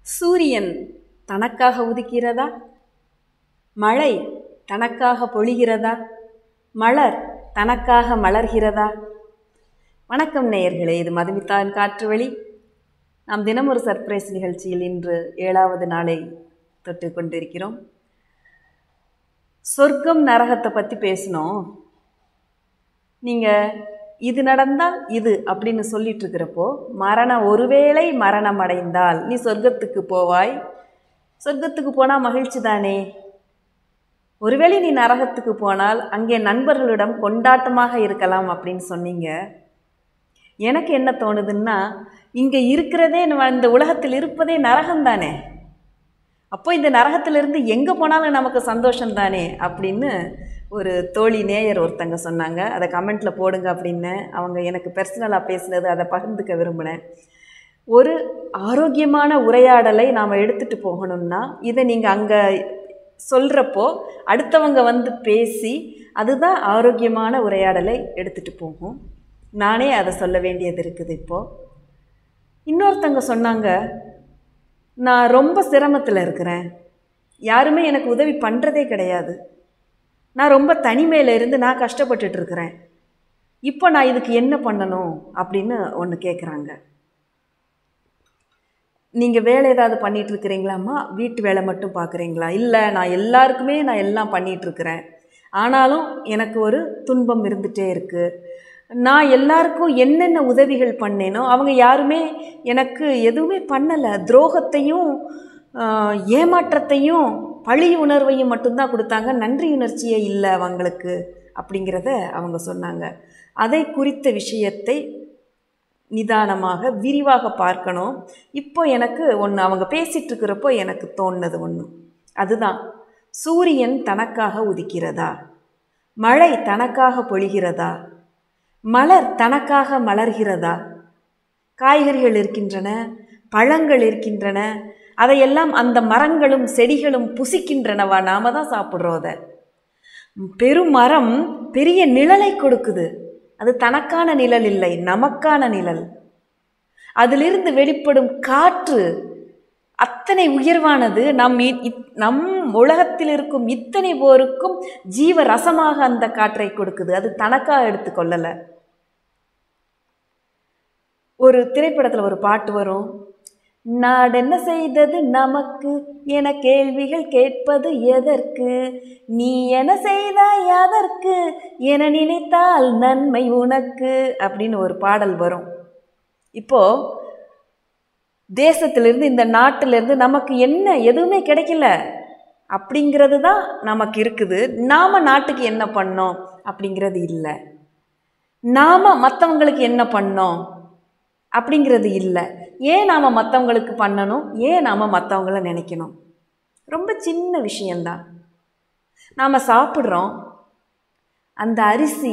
சூரியன் தனக்காக உதிக்கிறதா மழை தனக்காக பொழிகிறதா மலர் தனக்காக மலர்கிறதா வணக்கம் நேயர்களே இது மதுமிதான் காற்றுவழி நாம் தினம் ஒரு சர்ப்ரைஸ் நிகழ்ச்சியில் இன்று ஏழாவது நாளை தொட்டு கொண்டிருக்கிறோம் சொர்க்கம் நரகத்தை பற்றி பேசினோம் நீங்கள் இது நடந்தால் இது அப்படின்னு சொல்லிட்டு இருக்கிறப்போ மரணம் ஒருவேளை மரணம் அடைந்தால் நீ சொர்க்கத்துக்கு போவாய் சொர்க்கத்துக்கு போனால் மகிழ்ச்சி தானே ஒருவேளை நீ நரகத்துக்கு போனால் அங்கே நண்பர்களிடம் கொண்டாட்டமாக இருக்கலாம் அப்படின்னு சொன்னீங்க எனக்கு என்ன தோணுதுன்னா இங்கே இருக்கிறதே நம்ம இந்த உலகத்தில் இருப்பதே நரகம் தானே அப்போ இந்த நரகத்திலிருந்து எங்கே போனாலும் நமக்கு சந்தோஷம் தானே அப்படின்னு ஒரு தோழி நேயர் ஒருத்தங்க சொன்னாங்க அதை கமெண்ட்டில் போடுங்க அப்படின்னு அவங்க எனக்கு பர்சனலாக பேசினது அதை பகிர்ந்துக்க விரும்பினேன் ஒரு ஆரோக்கியமான உரையாடலை நாம் எடுத்துகிட்டு போகணும்னா இதை நீங்கள் அங்கே சொல்கிறப்போ அடுத்தவங்க வந்து பேசி அதுதான் ஆரோக்கியமான உரையாடலை எடுத்துகிட்டு போகும் நானே அதை சொல்ல வேண்டியது இருக்குது இப்போது இன்னொருத்தங்க சொன்னாங்க நான் ரொம்ப சிரமத்தில் இருக்கிறேன் யாருமே எனக்கு உதவி பண்ணுறதே கிடையாது நான் ரொம்ப தனிமையில் இருந்து நான் கஷ்டப்பட்டுட்டு இருக்கிறேன் இப்போ நான் இதுக்கு என்ன பண்ணணும் அப்படின்னு ஒன்று கேட்குறாங்க நீங்கள் வேலை ஏதாவது பண்ணிகிட்டு இருக்கிறீங்களாம்மா வீட்டு வேலை மட்டும் பார்க்குறீங்களா இல்லை நான் எல்லாருக்குமே நான் எல்லாம் பண்ணிகிட்ருக்கிறேன் ஆனாலும் எனக்கு ஒரு துன்பம் இருந்துகிட்டே இருக்குது நான் எல்லாருக்கும் என்னென்ன உதவிகள் பண்ணேனோ அவங்க யாருமே எனக்கு எதுவுமே பண்ணலை துரோகத்தையும் ஏமாற்றத்தையும் பழி உணர்வையும் மட்டும்தான் கொடுத்தாங்க நன்றி உணர்ச்சியே இல்லை அவங்களுக்கு அப்படிங்கிறத அவங்க சொன்னாங்க அதை குறித்த விஷயத்தை நிதானமாக விரிவாக பார்க்கணும் இப்போ எனக்கு ஒன்று அவங்க பேசிகிட்டு இருக்கிறப்போ எனக்கு தோணுனது ஒன்று அதுதான் சூரியன் தனக்காக உதிக்கிறதா மழை தனக்காக பொழிகிறதா மலர் தனக்காக மலர்கிறதா காய்கறிகள் இருக்கின்றன பழங்கள் இருக்கின்றன அதையெல்லாம் அந்த மரங்களும் செடிகளும் புசிக்கின்றனவா நாம தான் சாப்பிட்றோம் அதை பெரும் மரம் பெரிய நிழலை கொடுக்குது அது தனக்கான நிழல் இல்லை நமக்கான நிழல் அதிலிருந்து வெளிப்படும் காற்று அத்தனை உயர்வானது நம் நம் உலகத்தில் இருக்கும் இத்தனை போருக்கும் ஜீவ ரசமாக அந்த காற்றை கொடுக்குது அது தனக்காக எடுத்துக்கொள்ளலை ஒரு திரைப்படத்தில் ஒரு பாட்டு வரும் நாடென்ன செய்தது நமக்கு என கேள்விகள் கேட்பது எதற்கு நீ என செய்தாய் அதற்கு என நினைத்தால் நன்மை உனக்கு அப்படின்னு ஒரு பாடல் வரும் இப்போ தேசத்திலிருந்து இந்த நாட்டிலிருந்து நமக்கு என்ன எதுவுமே கிடைக்கல அப்படிங்கிறது தான் நமக்கு இருக்குது நாம் நாட்டுக்கு என்ன பண்ணோம் அப்படிங்கிறது இல்லை நாம் மற்றவங்களுக்கு என்ன பண்ணோம் அப்படிங்கிறது இல்லை ஏன் நாம் மற்றவங்களுக்கு பண்ணணும் ஏன் நாம் மற்றவங்கள நினைக்கணும் ரொம்ப சின்ன விஷயந்தான் நாம் சாப்பிட்றோம் அந்த அரிசி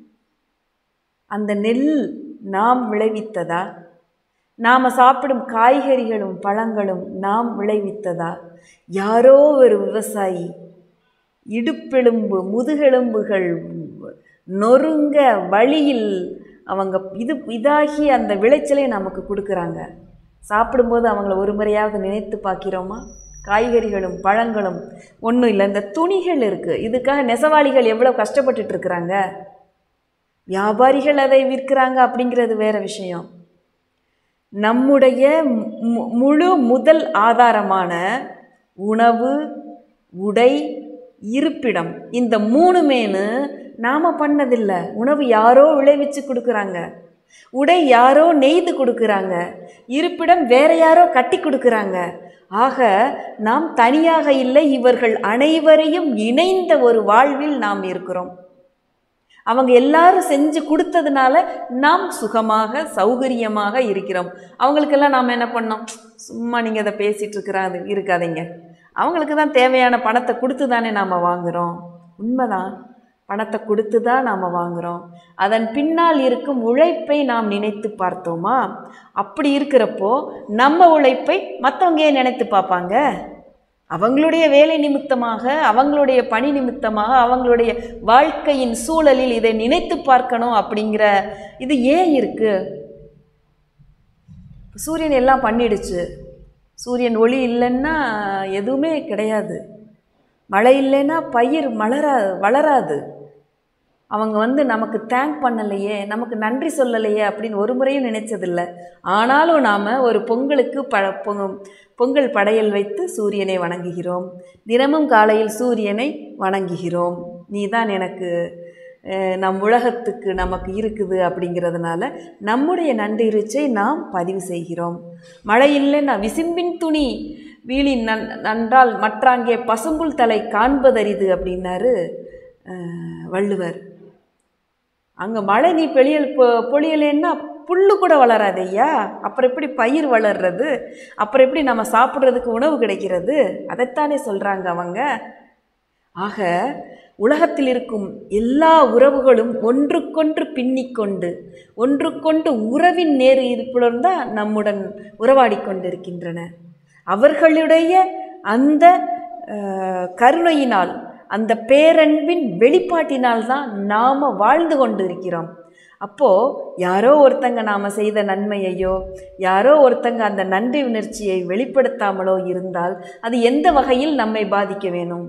அந்த நெல் நாம் விளைவித்ததா நாம் சாப்பிடும் காய்கறிகளும் பழங்களும் நாம் விளைவித்ததா யாரோ ஒரு விவசாயி இடுப்பெலும்பு முதுகெலும்புகள் நொறுங்க வழியில் அவங்க இது இதாகி அந்த விளைச்சலை நமக்கு கொடுக்குறாங்க சாப்பிடும்போது அவங்கள ஒரு முறையாவது நினைத்து பார்க்கிறோமா காய்கறிகளும் பழங்களும் ஒன்றும் இல்லை இந்த துணிகள் இருக்குது இதுக்காக நெசவாளிகள் எவ்வளோ கஷ்டப்பட்டுட்டு இருக்கிறாங்க வியாபாரிகள் அதை விற்கிறாங்க அப்படிங்கிறது வேறு விஷயம் நம்முடைய முழு முதல் ஆதாரமான உணவு உடை இருப்பிடம் இந்த மூணுமேனு நாம் பண்ணதில்லை உணவு யாரோ விளைவிச்சு கொடுக்குறாங்க உடை யாரோ நெய்து கொடுக்குறாங்க இருப்பிடம் வேற யாரோ கட்டி கொடுக்குறாங்க ஆக நாம் தனியாக இல்லை இவர்கள் அனைவரையும் இணைந்த ஒரு வாழ்வில் நாம் இருக்கிறோம் அவங்க எல்லாரும் செஞ்சு கொடுத்ததுனால நாம் சுகமாக சௌகரியமாக இருக்கிறோம் அவங்களுக்கெல்லாம் நாம் என்ன பண்ணோம் சும்மா நீங்கள் அதை பேசிகிட்டு இருக்கிறாது இருக்காதீங்க அவங்களுக்கு தான் தேவையான பணத்தை கொடுத்து தானே நாம் வாங்குகிறோம் உண்மைதான் பணத்தை கொடுத்து தான் நாம் வாங்குகிறோம் அதன் பின்னால் இருக்கும் உழைப்பை நாம் நினைத்து பார்த்தோமா அப்படி இருக்கிறப்போ நம்ம உழைப்பை மற்றவங்க ஏன் நினைத்து பார்ப்பாங்க அவங்களுடைய வேலை நிமித்தமாக அவங்களுடைய பணி நிமித்தமாக அவங்களுடைய வாழ்க்கையின் சூழலில் இதை நினைத்து பார்க்கணும் அப்படிங்கிற இது ஏன் இருக்குது சூரியன் எல்லாம் பண்ணிடுச்சு சூரியன் ஒளி இல்லைன்னா எதுவுமே கிடையாது மழை இல்லைன்னா பயிர் மலரா வளராது அவங்க வந்து நமக்கு தேங்க் பண்ணலையே நமக்கு நன்றி சொல்லலையே அப்படின்னு ஒரு முறையும் நினைச்சதில்ல ஆனாலும் நாம் ஒரு பொங்கலுக்கு ப பொங்க பொங்கல் படையல் வைத்து சூரியனை வணங்குகிறோம் தினமும் காலையில் சூரியனை வணங்குகிறோம் நீ தான் எனக்கு அஹ், நம் உலகத்துக்கு நமக்கு இருக்குது அப்படிங்கிறதுனால நம்முடைய நன்றிருச்சை நாம் பதிவு செய்கிறோம் மழை இல்லைன்னா விசும்பின் துணி வீழி நன் நன்றால் மற்றாங்கே பசும்புல் தலை காண்பதரிது அப்படின்னாரு அஹ், வள்ளுவர் அங்கே மழை நீ பெளியல் பொ பொழியலைன்னா புல்லு கூட வளராது ஐயா அப்புறம் எப்படி பயிர் வளர்றது அப்புறம் எப்படி நம்ம சாப்பிட்றதுக்கு உணவு கிடைக்கிறது அதைத்தானே சொல்கிறாங்க அவங்க ஆக உலகத்தில் இருக்கும் எல்லா உறவுகளும் ஒன்றுக்கொன்று பின்னிக்கொண்டு ஒன்றுக்கொண்டு உறவின் நேர் இருப்புடன் தான் நம்முடன் உறவாடி கொண்டிருக்கின்றன அவர்களுடைய அந்த அஹ், கருணையினால் அந்த பேரன்பின் வெளிப்பாட்டினால் தான் நாம் வாழ்ந்து கொண்டு இருக்கிறோம் அப்போது யாரோ ஒருத்தங்க நாம் செய்த நன்மையையோ யாரோ ஒருத்தங்க அந்த நன்றி உணர்ச்சியை வெளிப்படுத்தாமலோ இருந்தால் அது எந்த வகையில் நம்மை பாதிக்க வேணும்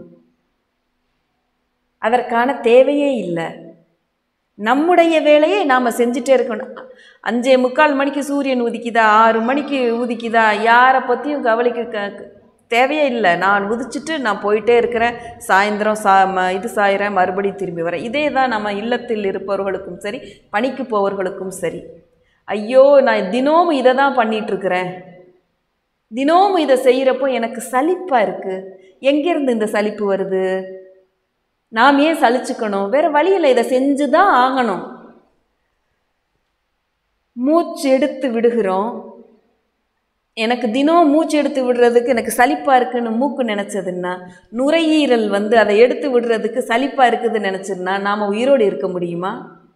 அதற்கான தேவையே இல்லை நம்முடைய வேலையை நாம் செஞ்சுட்டே இருக்கணும் அஞ்சே முக்கால் மணிக்கு சூரியன் உதிக்குதா ஆறு மணிக்கு உதிக்குதா யாரை பற்றியும் கவலைக்கு க தேவையே இல்லை நான் உதிச்சிட்டு நான் போயிட்டே இருக்கிறேன் சாயந்தரம் சா ம இது சாயிறேன் மறுபடியும் திரும்பி வரேன் இதே தான் நம்ம இல்லத்தில் இருப்பவர்களுக்கும் சரி பணிக்கு போவர்களுக்கும் சரி ஐயோ நான் தினமும் இதை தான் பண்ணிகிட்ருக்கிறேன் தினமும் இதை செய்கிறப்போ எனக்கு சலிப்பாக இருக்குது எங்கேருந்து இந்த சலிப்பு வருது நாம் ஏன் சலிச்சுக்கணும் வேறு வழியில் இதை செஞ்சு தான் ஆகணும் மூச்சு எடுத்து விடுகிறோம் எனக்கு தினம் மூச்சு எடுத்து விடுறதுக்கு எனக்கு சலிப்பாக இருக்குன்னு மூக்கு நினச்சதுன்னா நுரையீரல் வந்து அதை எடுத்து விடுறதுக்கு சலிப்பாக இருக்குதுன்னு நினச்சதுன்னா நாம் உயிரோடு இருக்க முடியுமா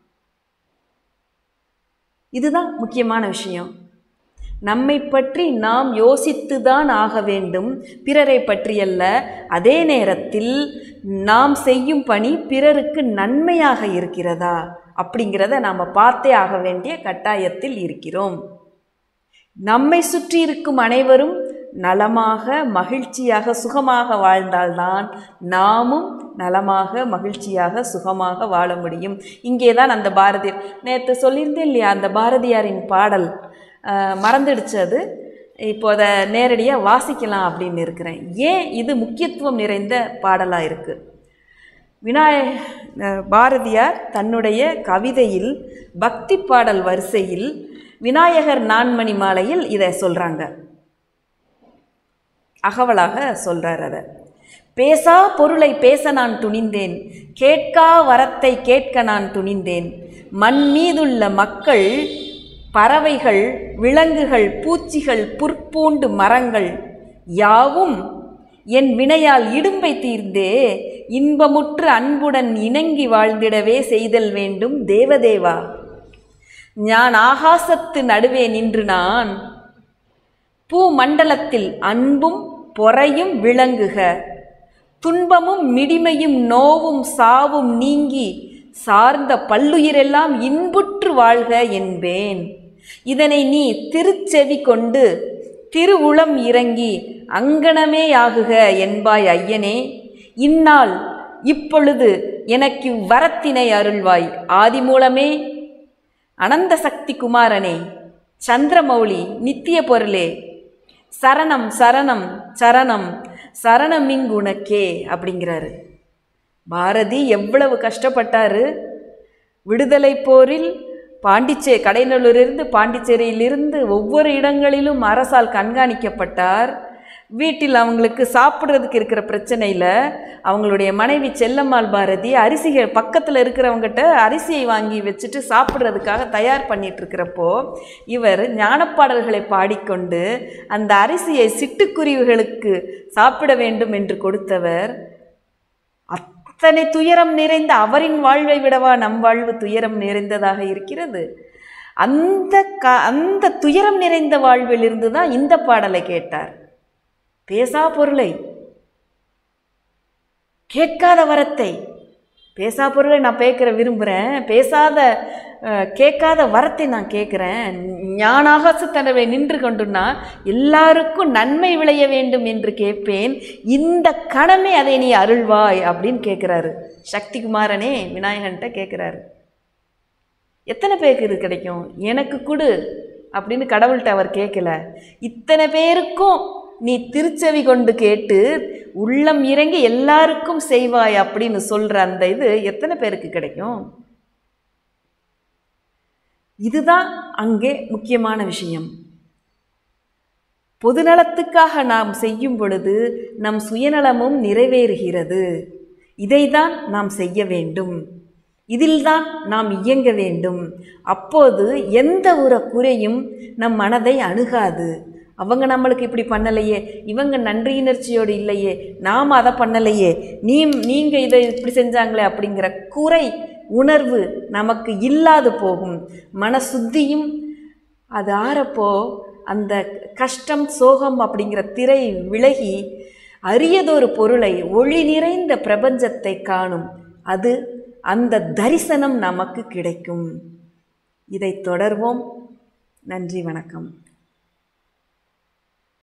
இதுதான் முக்கியமான விஷயம் நம்மை பற்றி நாம் யோசித்து தான் ஆக வேண்டும் பிறரை பற்றியல்ல அதே நேரத்தில் நாம் செய்யும் பணி பிறருக்கு நன்மையாக இருக்கிறதா அப்படிங்கிறத நாம் பார்த்தே ஆக வேண்டிய கட்டாயத்தில் இருக்கிறோம் நம்மை சுற்றி இருக்கும் அனைவரும் நலமாக மகிழ்ச்சியாக சுகமாக வாழ்ந்தால்தான் நாமும் நலமாக மகிழ்ச்சியாக சுகமாக வாழ முடியும் இங்கே தான் அந்த பாரதியார் நேற்று சொல்லியிருந்தேன் இல்லையா அந்த பாரதியாரின் பாடல் அஹ், மறந்துடுச்சு அது இப்போ அதை நேரடியாக வாசிக்கலாம் அப்படின்னு இருக்கிறேன் ஏன் இது முக்கியத்துவம் நிறைந்த பாடலாக இருக்குது விநாய அஹ், பாரதியார் தன்னுடைய கவிதையில் பக்தி பாடல் வரிசையில் விநாயகர் நான்மணி மாலையில் இதை சொல்கிறாங்க அகவலாக சொல்கிறார் அதை பேசா பொருளை பேச நான் துணிந்தேன் கேட்கா வரத்தை கேட்க நான் துணிந்தேன் மண் மீதுள்ள மக்கள் பறவைகள் விலங்குகள் பூச்சிகள் புற்பூண்டு மரங்கள் யாவும் என் வினையால் இடும்பை தீர்ந்தே இன்பமுற்று அன்புடன் இணங்கி வாழ்ந்திடவே செய்தல் வேண்டும் தேவதேவா ஞான் ஆகாசத்து நடுவே நின்று நான் பூமண்டலத்தில் அன்பும் பொறையும் விளங்குக துன்பமும் மிடிமையும் நோவும் சாவும் நீங்கி சார்ந்த பல்லுயிரெல்லாம் இன்புற்று வாழ்க என்பேன் இதனை நீ திருச்செவி கொண்டு திருவுளம் இறங்கி அங்கனமேயாகுக என்பாய் ஐயனே இந்நாள் இப்பொழுது எனக்கு வரத்தினை அருள்வாய் ஆதிமூலமே அனந்த சக்தி குமாரனே சந்திரமௌலி நித்திய பொருளே சரணம் சரணம் சரணம் சரணமிங்குனக்கே அப்படிங்கிறாரு பாரதி எவ்வளவு கஷ்டப்பட்டாரு விடுதலை போரில் பாண்டிச்சே கடைநல்லூரிலிருந்து பாண்டிச்சேரியிலிருந்து ஒவ்வொரு இடங்களிலும் அரசால் கண்காணிக்கப்பட்டார் வீட்டில் அவங்களுக்கு சாப்பிட்றதுக்கு இருக்கிற பிரச்சனையில் அவங்களுடைய மனைவி செல்லம்மாள் பாரதி அரிசிகள் பக்கத்தில் இருக்கிறவங்ககிட்ட அரிசியை வாங்கி வச்சுட்டு சாப்பிட்றதுக்காக தயார் பண்ணிட்டு இருக்கிறப்போ இவர் ஞானப்பாடல்களை பாடிக்கொண்டு அந்த அரிசியை சிட்டுக்குருவிகளுக்கு சாப்பிட வேண்டும் என்று கொடுத்தவர் அத்தனை துயரம் நிறைந்த அவரின் வாழ்வை விடவா நம் வாழ்வு துயரம் நிறைந்ததாக இருக்கிறது அந்த க அந்த துயரம் நிறைந்த வாழ்விலிருந்து தான் இந்த பாடலை கேட்டார் பேசா பொருளை கேட்காத வரத்தை பேசா பொருளை நான் பேக்கிற விரும்புகிறேன் பேசாத அஹ், கேட்காத வரத்தை நான் கேட்குறேன் ஞானாகாச தடவை நின்று கொண்டுன்னா எல்லாருக்கும் நன்மை விளைய வேண்டும் என்று கேட்பேன் இந்த கணமே அதை நீ அருள்வாய் அப்படின்னு கேட்குறாரு சக்திகுமாரனே விநாயகன்ட்ட கேட்குறாரு எத்தனை பேருக்கு இது கிடைக்கும் எனக்கு கொடு அப்படின்னு கடவுள்கிட்ட அவர் கேட்கல இத்தனை பேருக்கும் நீ திருச்செவி கொண்டு கேட்டு உள்ளம் இறங்கி எல்லாருக்கும் செய்வாய் அப்படின்னு சொல்கிற அந்த இது எத்தனை பேருக்கு கிடைக்கும் இதுதான் அங்கே முக்கியமான விஷயம் பொதுநலத்துக்காக நாம் செய்யும் பொழுது நம் சுயநலமும் நிறைவேறுகிறது இதைதான் நாம் செய்ய வேண்டும் இதில்தான் நாம் இயங்க வேண்டும் அப்போது எந்த ஒரு குறையும் நம் மனதை அணுகாது அவங்க நம்மளுக்கு இப்படி பண்ணலையே இவங்க நன்றியுணர்ச்சியோடு இல்லையே நாம் அதை பண்ணலையே நீ நீங்கள் இதை இப்படி செஞ்சாங்களே அப்படிங்கிற குறை உணர்வு நமக்கு இல்லாது போகும் மனசுத்தியும் அது ஆறப்போ அந்த கஷ்டம் சோகம் அப்படிங்கிற திரை விலகி அரியதொரு பொருளை ஒளி நிறைந்த பிரபஞ்சத்தை காணும் அது அந்த தரிசனம் நமக்கு கிடைக்கும் இதை தொடர்வோம் நன்றி வணக்கம்